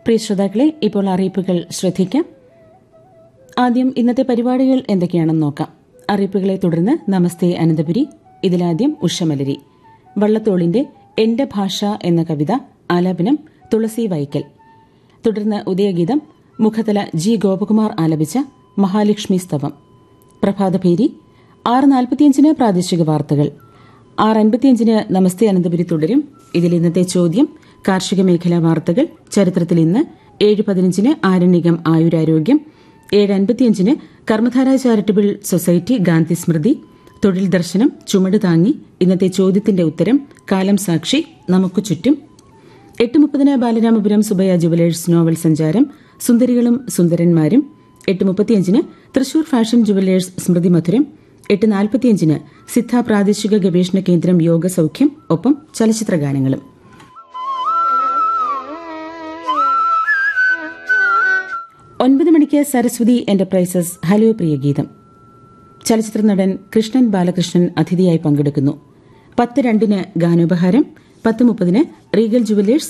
പ്രിയ ശ്രോതാക്കളെ ഇപ്പോൾ അറിയിപ്പുകൾ ശ്രദ്ധിക്കാം ആദ്യം ഇന്നത്തെ പരിപാടികൾ എന്തൊക്കെയാണെന്ന് നോക്കാം അറിയിപ്പുകളെ തുടർന്ന് നമസ്തേ അനന്തപുരി ഇതിലാദ്യം ഉഷമലരി വള്ളത്തോളിന്റെ എന്റെ ഭാഷ എന്ന കവിത ആലാപനം തുളസി വൈക്കൽ തുടർന്ന് ഉദയഗീതം മുഖതല ജി ഗോപകുമാർ ആലപിച്ച മഹാലക്ഷ്മി സ്തവം പ്രഭാതഭേരി ആറ് നാൽപ്പത്തിയഞ്ചിന് പ്രാദേശിക വാർത്തകൾ ആറ് അൻപത്തിയഞ്ചിന് നമസ്തേ അനന്തപുരി തുടരും ഇതിൽ ഇന്നത്തെ ചോദ്യം കാർഷിക മേഖലാ വാർത്തകൾ ചരിത്രത്തിൽ ഇന്ന് ഏഴ് പതിനഞ്ചിന് ആരണ്യകം ആയുരാരോഗ്യം ഏഴ് അൻപത്തിയഞ്ചിന് കർമ്മധാര ചാരിറ്റബിൾ സൊസൈറ്റി ഗാന്ധി സ്മൃതി തൊഴിൽ ദർശനം ചുമട് താങ്ങി ഇന്നത്തെ ചോദ്യത്തിന്റെ ഉത്തരം കാലം സാക്ഷി നമുക്ക് ചുറ്റും എട്ട് മുപ്പതിന് ബാലരാമപുരം സുബയ ജുവലേഴ്സ് നോവൽ സഞ്ചാരം സുന്ദരികളും സുന്ദരന്മാരും എട്ട് മുപ്പത്തിയഞ്ചിന് തൃശൂർ ഫാഷൻ ജുവലേഴ്സ് സ്മൃതി മധുരം എട്ട് നാൽപ്പത്തിയഞ്ചിന് സിദ്ധ പ്രാദേശിക ഗവേഷണ കേന്ദ്രം യോഗ സൌഖ്യം ഒപ്പം ചലച്ചിത്ര ഗാനങ്ങളും ഒൻപത് മണിക്ക് സരസ്വതി എന്റർപ്രൈസസ് ഹലോ പ്രിയ ഗീതം ചലച്ചിത്ര നടൻ കൃഷ്ണൻ ബാലകൃഷ്ണൻ അതിഥിയായി പങ്കെടുക്കുന്നു പത്ത് രണ്ടിന് ഗാനോപഹാരം പത്ത് മുപ്പതിന് റീഗൽ ജുവലേഴ്സ്